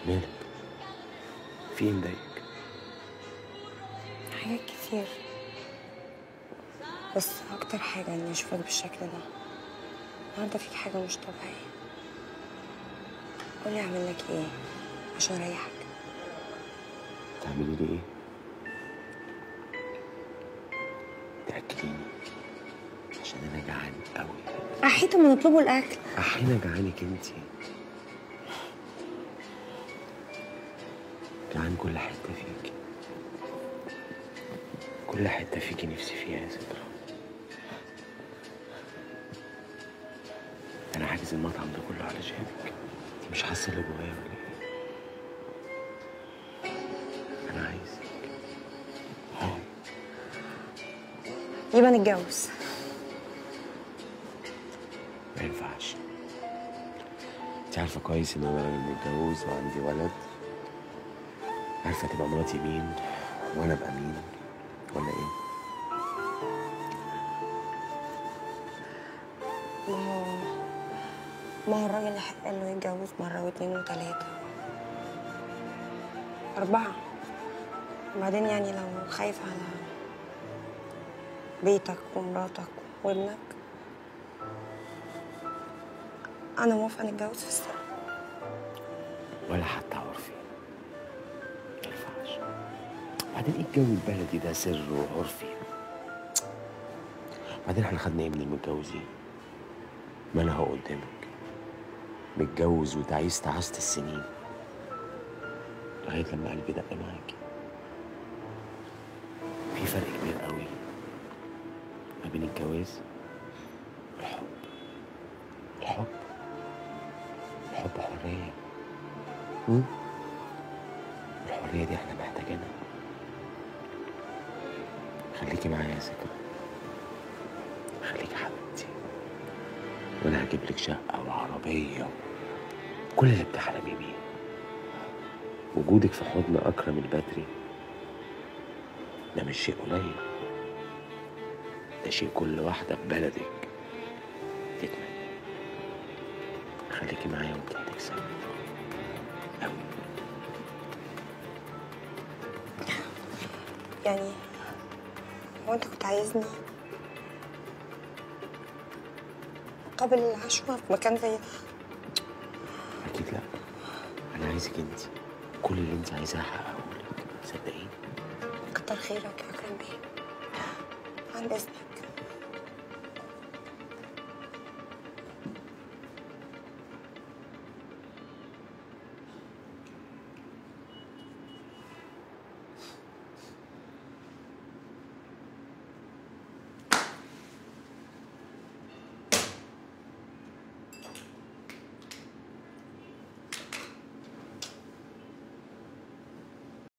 مالك في ايه مضايقك حاجات كتير بس اكتر حاجة اني اشوفك بالشكل ده النهارده فيك حاجة مش طبيعية قولي اعمل لك ايه عشان اريحك تعملي لي ايه تاكليني عشان انا جعان قوي احيت ما نطلبوا الاكل احيانا جعانك انت جعان كل حته فيك كل حته فيكي نفسي فيها يا سترة انا حاجز المطعم ده كله علشانك انت مش حاسه اللي جوايا ولا ايه انا عايزك اه يبقى نتجوز ما ينفعش انت عارفه كويس ان انا راجل متجوز وعندي ولد عارفه تبقى مراتي مين وانا ابقى مين ولا ايه ما هو ما هو الراجل يحق انه يتجوز مرة واتنين وتلاتة أربعة وبعدين يعني لو خايف على بيتك ومراتك وابنك أنا موافقة نتجوز في السر ولا حتى عرفي ما ينفعش بعدين ايه الجو البلدي ده سر وعرفي بعدين احنا خدنا ايه من المتجوزين ما انا اهو قدامك متجوز وتعيس تعست السنين لغايه لما قلبي دق معاكي في فرق كبير قوي ما بين الجواز والحب الحب الحب حريه مم؟ الحريه دي احنا محتاجينها خليكي معايا يا ذكرى خليكي حبيبتي وانا هجيب لك شقه وعربيه كل اللي بتحلمي بيه وجودك في حضن اكرم البدري ده مش شيء قليل ده شيء كل واحده في بلدك تتمنى خليكي معايا وانت بتكسبي أوي يعني هو أنت كنت عايزني قابل العشوة في مكان زي ده اكيد لا انا عايزك انت كل اللي انت عايزاه هحققه لك صدقيني كتر خيرك يا أكرم بيه عن إذنك